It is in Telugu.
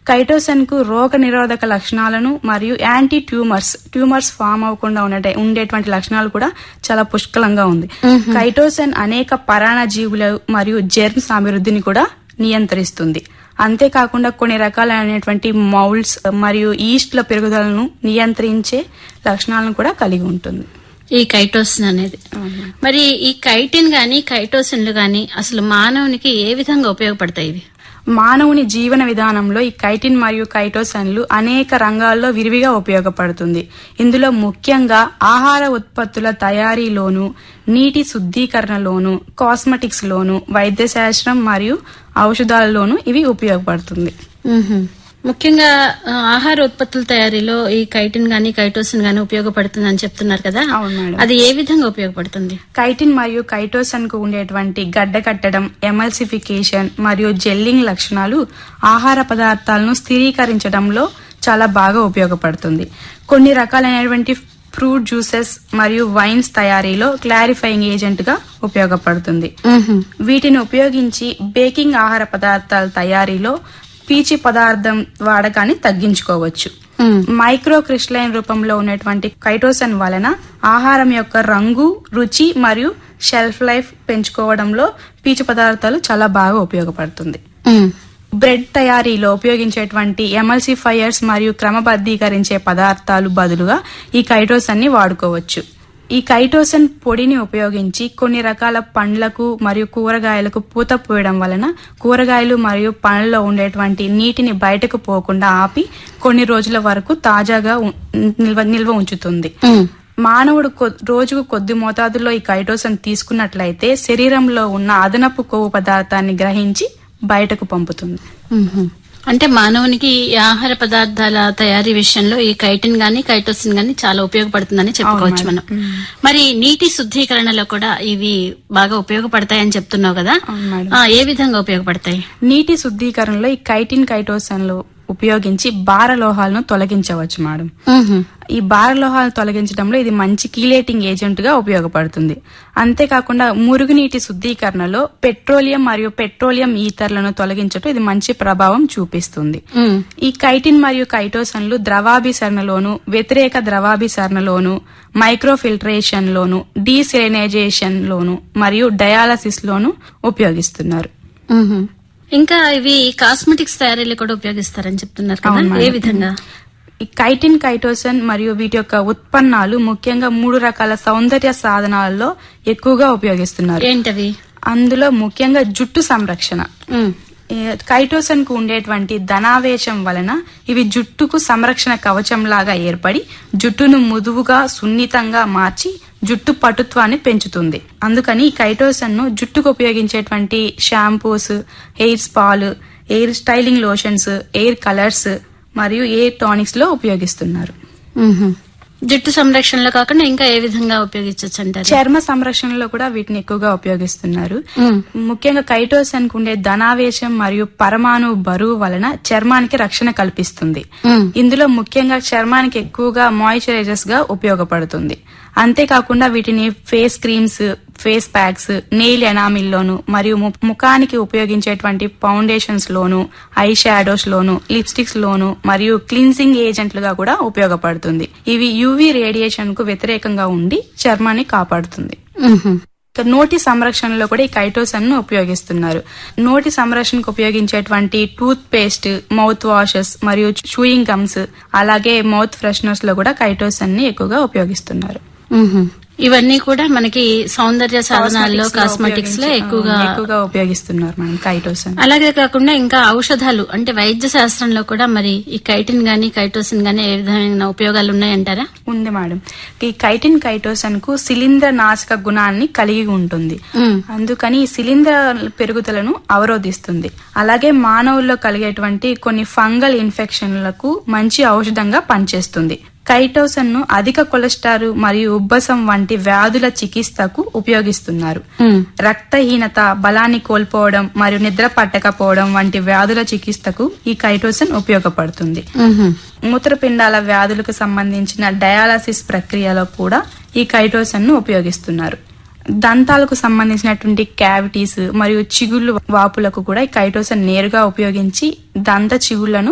కైటోసన్ కు రోగ నిరోధక లక్షణాలను మరియు యాంటీ ట్యూమర్స్ ట్యూమర్స్ ఫామ్ అవ్వకుండా ఉండే ఉండేటువంటి లక్షణాలు కూడా చాలా పుష్కలంగా ఉంది కైటోసన్ అనేక పరాణజీవులు మరియు జెర్మ్స్ అభివృద్ధిని కూడా నియంత్రిస్తుంది అంతేకాకుండా కొన్ని రకాలైనటువంటి మౌల్డ్స్ మరియు ఈస్ట్ల పెరుగుదలను నియంత్రించే లక్షణాలను కూడా కలిగి ఉంటుంది ఈ కైటోసిన్ అనేది మరి ఈ కైటిన్ గాని కైటోసిన్లు గాని అసలు మానవునికి ఏ విధంగా ఉపయోగపడతాయి ఇవి మానవుని జీవన విధానంలో ఈ కైటిన్ మరియు కైటోసన్లు అనేక రంగాల్లో విరివిగా ఉపయోగపడుతుంది ఇందులో ముఖ్యంగా ఆహార ఉత్పత్తుల తయారీలోను నీటి శుద్ధీకరణలోను కాస్మెటిక్స్ లోను వైద్య శాస్త్రం మరియు ఔషధాలలోను ఇవి ఉపయోగపడుతుంది ముఖ్యంగా ఆ, ఆహార ఉత్పత్తుల తయారీలో ఈ కైటిన్ గాని కైటోసిన్ గాని ఉపయోగపడుతుందని చెప్తున్నారు కదా అవును మేడం. అది ఏ విధంగా ఉపయోగపడుతుంది కైటిన్ మరియు కైటోసన్ కు ఉండేటువంటి గడ్డ కట్టడం ఎమల్సిఫికేషన్ మరియు జెల్లింగ్ లక్షణాలు ఆహార పదార్థాలను స్థిరీకరించడంలో చాలా బాగా ఉపయోగపడుతుంది కొన్ని రకాలైనటువంటి ఫ్రూట్ జ్యూసెస్ మరియు వైన్స్ తయారీలో క్లారిఫైయింగ్ ఏజెంట్ గా ఉపయోగపడుతుంది వీటిని ఉపయోగించి బేకింగ్ ఆహార పదార్థాల తయారీలో పీచి పదార్థం వాడకాన్ని తగ్గించుకోవచ్చు మైక్రో క్రిస్టలైన్ రూపంలో ఉన్నటువంటి కైటోసన్ వలన ఆహారం యొక్క రంగు రుచి మరియు షెల్ఫ్ లైఫ్ పెంచుకోవడంలో పీచు పదార్థాలు చాలా బాగా ఉపయోగపడుతుంది బ్రెడ్ తయారీలో ఉపయోగించేటువంటి ఎమల్సిఫైయర్స్ మరియు క్రమబద్ధీకరించే పదార్థాలు బదులుగా ఈ కైటోసన్ ని వాడుకోవచ్చు ఈ కైటోసన్ పొడిని ఉపయోగించి కొన్ని రకాల పండ్లకు మరియు కూరగాయలకు పూత పూయడం వలన కూరగాయలు మరియు పండ్లలో ఉండేటువంటి నీటిని బయటకు పోకుండా ఆపి కొన్ని రోజుల వరకు తాజాగా ఉం- నిల్వ నిల్వ ఉంచుతుంది మానవుడు కొ- రోజుకు కొద్ది మోతాదులో ఈ కైటోసన్ తీసుకున్నట్లయితే శరీరంలో ఉన్న అదనపు కొవ్వు పదార్థాన్ని గ్రహించి బయటకు పంపుతుంది అంటే మానవునికి ఈ ఆహార పదార్థాల తయారీ విషయంలో ఈ కైటిన్ గాని కైటోసిన్ గాని చాలా ఉపయోగపడుతుందని చెప్పుకోవచ్చు మనం మరి నీటి శుద్ధీకరణలో కూడా ఇవి బాగా ఉపయోగపడతాయని చెప్తున్నావు కదా అవును మేడం. ఆ, ఏ విధంగా ఉపయోగపడతాయి నీటి శుద్ధీకరణలో ఈ కైటిన్ కైటోసన్లు ఉపయోగించి భార లోహాలను తొలగించవచ్చు మేడం ఈ భార లోహాలను తొలగించడంలో ఇది మంచి కీలేటింగ్ ఏజెంట్ గా ఉపయోగపడుతుంది అంతేకాకుండా మురుగునీటి శుద్ధీకరణలో పెట్రోలియం మరియు పెట్రోలియం ఈథర్లను తొలగించడం ఇది మంచి ప్రభావం చూపిస్తుంది ఈ కైటిన్ మరియు కైటోసన్లు ద్రవాభిసరణలోను వ్యతిరేక ద్రవాభిసరణలోను మైక్రోఫిల్ట్రేషన్ లోను డీసెలైనైజేషన్ లోను మరియు డయాలసిస్ లోను ఉపయోగిస్తున్నారు ఇంకా ఇవి కాస్మెటిక్స్ తయారీలో కూడా ఉపయోగిస్తారని చెప్తున్నారు కదా అవును ఏ మేడం. విధంగా ఈ కైటిన్ కైటోసన్ మరియు వీటి యొక్క ఉత్పన్నాలు ముఖ్యంగా మూడు రకాల సౌందర్య సాధనాలలో ఎక్కువగా ఉపయోగిస్తున్నారు ఏంటవి అందులో ముఖ్యంగా జుట్టు సంరక్షణ కైటోసన్ కు ఉండేటువంటి ధనావేశం వలన ఇవి జుట్టుకు సంరక్షణ కవచం లాగా ఏర్పడి జుట్టును ముదువుగా సున్నితంగా మార్చి జుట్టు పటుత్వాన్ని పెంచుతుంది అందుకని ఈ కైటోసన్ ను జుట్టుకు ఉపయోగించేటువంటి షాంపూస్ హెయిర్ స్పాలు hair styling lotions hair colours మరియు ఎయిర్ టానిక్స్ లో ఉపయోగిస్తున్నారు జుట్టు సంరక్షణలో కాకుండా ఇంకా ఏ విధంగా ఉపయోగించవచ్చు అంటారు చర్మ సంరక్షణలో కూడా వీటిని ఎక్కువగా ఉపయోగిస్తున్నారు ముఖ్యంగా కైటోసన్ కు ఉండే ధనావేశం మరియు పరమాణు బరువు వలన చర్మానికి రక్షణ కల్పిస్తుంది ఇందులో ముఖ్యంగా చర్మానికి ఎక్కువగా మాయిశ్చరైజర్స్ గా ఉపయోగపడుతుంది అంతేకాకుండా వీటిని face creams face packs nail enamel లోను మరియు ము- ముఖానికి ఉపయోగించేటువంటి ఫౌండేషన్స్ లోను ఐ షాడోస్ లోను లిప్స్టిక్స్ లోను మరియు క్లీన్సింగ్ ఏజెంట్లుగా కూడా ఉపయోగపడుతుంది ఇవి యువి రేడియేషన్ కు వ్యతిరేకంగా ఉండి చర్మాన్ని కాపాడుతుంది ఇక నోటి సంరక్షణలో కూడా ఈ కైటోసన్ ను ఉపయోగిస్తున్నారు నోటి సంరక్షణకు ఉపయోగించేటువంటి టూత్ పేస్ట్ మౌత్ వాషెస్ మరియు చూయింగ్ గమ్స్ అలాగే మౌత్ ఫ్రెషనర్స్ లో కూడా కైటోసన్ ని ఎక్కువగా ఉపయోగిస్తున్నారు ఇవన్నీ కూడా మనకి సౌందర్య సాధనాల్లో Cosmetics లో కాస్మెటిక్స్ లో ఉపయోగించి- ఎక్కువగా ఆ, ఎక్కువగా ఉపయోగిస్తున్నారు మనం కైటోసన్ అలాగే కాకుండా ఇంకా ఔషధాలు అంటే వైద్య శాస్త్రంలో కూడా మరి ఈ కైటిన్ గాని కైటోసిన్ గాని ఏ విధమైన ఉపయోగాలు ఉన్నాయంటారా ఉంది మేడం ఈ కైటిన్ కైటోసన్ కు శిలీంద్ర నాశక గుణాన్ని కలిగి ఉంటుంది అందుకని ఈ శిలీంద్ర పెరుగుదలను అవరోధిస్తుంది అలాగే మానవుల్లో కలిగేటువంటి కొన్ని ఫంగల్ ఇన్ఫెక్షన్లకు మంచి ఔషధంగా పనిచేస్తుంది కైటోసన్ ను అధిక కొలెస్ట్రాల్ మరియు ఉబ్బసం వంటి వ్యాధుల చికిత్సకు ఉపయోగిస్తున్నారు రక్తహీనత బలాన్ని కోల్పోవడం మరియు నిద్ర పట్టకపోవడం వంటి వ్యాధుల చికిత్సకు ఈ కైటోసన్ ఉపయోగపడుతుంది మూత్రపిండాల వ్యాధులకు సంబంధించిన డయాలసిస్ ప్రక్రియలో కూడా ఈ కైటోసన్ ను ఉపయోగిస్తున్నారు దంతాలకు సంబంధించినటువంటి క్యావిటీస్ మరియు చిగుళ్ళు వాపులకు కూడా ఈ కైటోసన్ నేరుగా ఉపయోగించి దంత చిగుళ్లను